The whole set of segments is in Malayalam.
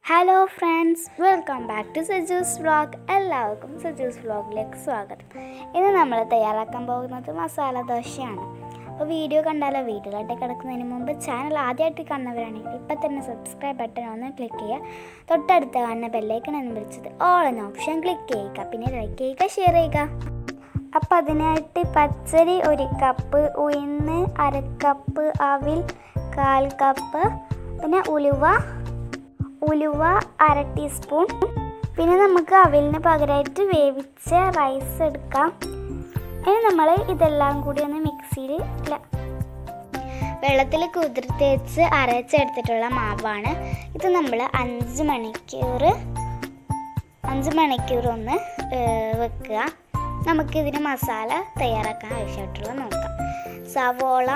hello friends welcome back to Saju's vlog എല്ലാവർക്കും സജൂസ് വ്ളോഗിലേക്ക് സ്വാഗതം ഇന്ന് നമ്മൾ തയ്യാറാക്കാൻ പോകുന്നത് മസാല ദോശയാണ് അപ്പോൾ വീഡിയോ കണ്ടാലോ വീഡിയോയിലോട്ട് കിടക്കുന്നതിന് മുമ്പ് ചാനൽ ആദ്യമായിട്ട് കാണുന്നവരാണെങ്കിൽ ഇപ്പം തന്നെ സബ്സ്ക്രൈബ് ബട്ടൺ ഒന്ന് ക്ലിക്ക് ചെയ്യുക തൊട്ടടുത്ത് കാണുന്ന ബെല്ലൈക്കൺ എന്ന് വിളിച്ചത് ഓൾ എന്ന ഓപ്ഷൻ ക്ലിക്ക് ചെയ്യുക പിന്നെ ലൈക്ക് ചെയ്യുക ഷെയർ ചെയ്യുക അപ്പം അതിനായിട്ട് പച്ചരി ഒരു കപ്പ് ഉഴുന്ന് അര കപ്പ് അവിൽ കാൽ കപ്പ് പിന്നെ ഉലുവ ഉലുവ അര ടീസ്പൂൺ പിന്നെ നമുക്ക് അവിലിന് പകരമായിട്ട് വേവിച്ച റൈസ് എടുക്കാം ഇനി നമ്മൾ ഇതെല്ലാം കൂടി ഒന്ന് മിക്സിയിൽ വെള്ളത്തിൽ കുതിർത്ത് വെച്ച് അരച്ചെടുത്തിട്ടുള്ള മാവാണ് ഇത് നമ്മൾ അഞ്ച് മണിക്കൂർ അഞ്ച് മണിക്കൂർ ഒന്ന് ഏർ, വെക്കുക നമുക്കിതിന് മസാല തയ്യാറാക്കാൻ ആവശ്യമായിട്ടുള്ള നോക്കാം സവോള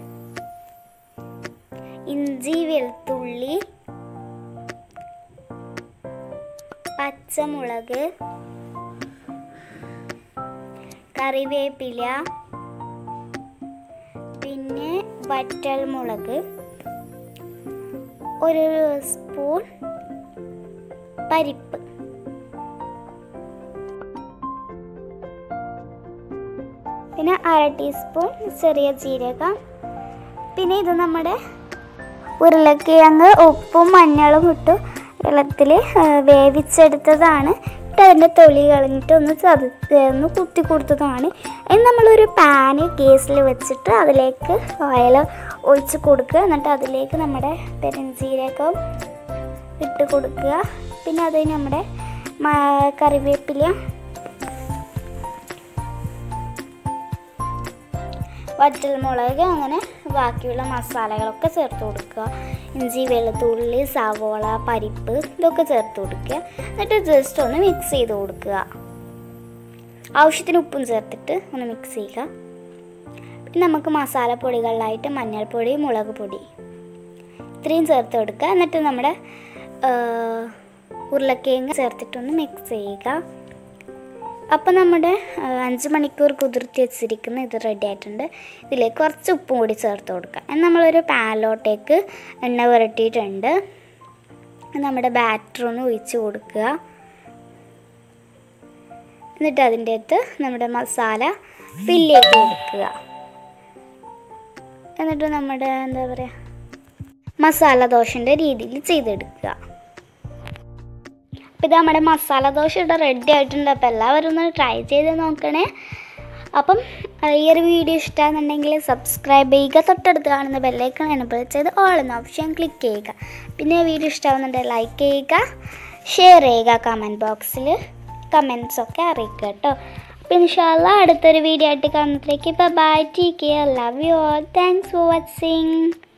ഇഞ്ചി വെളുത്തുള്ളി പച്ചമുളക് കറിവേപ്പില പിന്നെ വറ്റൽമുളക് ഒരു സ്പൂൺ പരിപ്പ് പിന്നെ അര ടീസ്പൂൺ ചെറിയ ജീരകം പിന്നെ ഇത് നമ്മുടെ ഉരുളക്കിഴങ്ങ് ഉപ്പും മഞ്ഞളും ഇട്ട് വെള്ളത്തിൽ വേവിച്ചെടുത്തതാണ് എന്നിട്ട് അതിൻ്റെ തൊലി കളഞ്ഞിട്ട് ഒന്ന് ചത ഒന്ന് കുത്തി കൊടുത്തതാണ് ഇനി നമ്മളൊരു പാന് ഗ്യാസിൽ വെച്ചിട്ട് അതിലേക്ക് ഓയിൽ ഒഴിച്ച് കൊടുക്കുക എന്നിട്ട് അതിലേക്ക് നമ്മുടെ പെരുംജീരകം ഇട്ട് കൊടുക്കുക പിന്നെ അത് നമ്മുടെ മ- കറിവേപ്പില വറ്റൽമുളക് അങ്ങനെ ബാക്കിയുള്ള മസാലകളൊക്കെ ചേർത്ത് കൊടുക്കുക ഇഞ്ചി വെളുത്തുള്ളി സവോള പരിപ്പ് ഇതൊക്കെ ചേർത്ത് കൊടുക്കുക എന്നിട്ട് ജസ്റ്റ് ഒന്ന് മിക്സ് ചെയ്ത് കൊടുക്കുക ആവശ്യത്തിന് ഉപ്പും ചേർത്തിട്ട് ഒന്ന് മിക്സ് ചെയ്യുക പിന്നെ നമുക്ക് മസാലപ്പൊടികളിലായിട്ട് മഞ്ഞൾപ്പൊടി മുളക് പൊടി ഇത്രയും ചേർത്ത് കൊടുക്കുക എന്നിട്ട് നമ്മുടെ ആ, ഉരുളക്കിഴങ്ങ് ചേർത്തിട്ടൊന്ന് മിക്സ് ചെയ്യുക അപ്പോൾ നമ്മുടെ ആ, അഞ്ച് മണിക്കൂർ കുതിർത്തി വെച്ചിരിക്കുന്ന ഇത് റെഡി ആയിട്ടുണ്ട് ഇതിലേക്ക് കുറച്ച് ഉപ്പും കൂടി ചേർത്ത് കൊടുക്കാം എന്നാൽ നമ്മളൊരു പാനിലോട്ടേക്ക് എണ്ണ പുരട്ടിയിട്ടുണ്ട് നമ്മുടെ ബാറ്റർ ഒന്ന് ഒഴിച്ച് കൊടുക്കുക എന്നിട്ട് അതിൻ്റെ അകത്ത് നമ്മുടെ മസാല ഫില്ല് ചെയ്ത് കൊടുക്കുക എന്നിട്ട് നമ്മുടെ എന്താ പറയുക മസാല ദോശൻ്റെ രീതിയിൽ ചെയ്തെടുക്കുക അപ്പോൾ ഇത് നമ്മുടെ മസാല ദോശ ഇവിടെ റെഡി ആയിട്ടുണ്ട് അപ്പോൾ എല്ലാവരും ഒന്ന് ട്രൈ ചെയ്ത് നോക്കണേ അപ്പം അഹ് ഈ ഒരു വീഡിയോ ഇഷ്ടമാണെന്നുണ്ടെങ്കിൽ സബ്സ്ക്രൈബ് ചെയ്യുക തൊട്ടടുത്ത് കാണുന്ന ബെല്ലൈക്കൺ എനബിൾ ചെയ്ത് ഓൾ എന്ന ഓപ്ഷൻ ക്ലിക്ക് ചെയ്യുക പിന്നെ വീഡിയോ ഇഷ്ടമാകുന്നുണ്ടെങ്കിൽ ലൈക്ക് ചെയ്യുക ഷെയർ ചെയ്യുക കമൻറ്റ് ബോക്സിൽ കമൻസ് ഒക്കെ അറിയിക്കുക കേട്ടോ അപ്പോൾ ഇൻഷാല്ല അടുത്തൊരു വീഡിയോ ആയിട്ട് കാണുന്നതിലേക്ക് bye take care love you all thanks for watching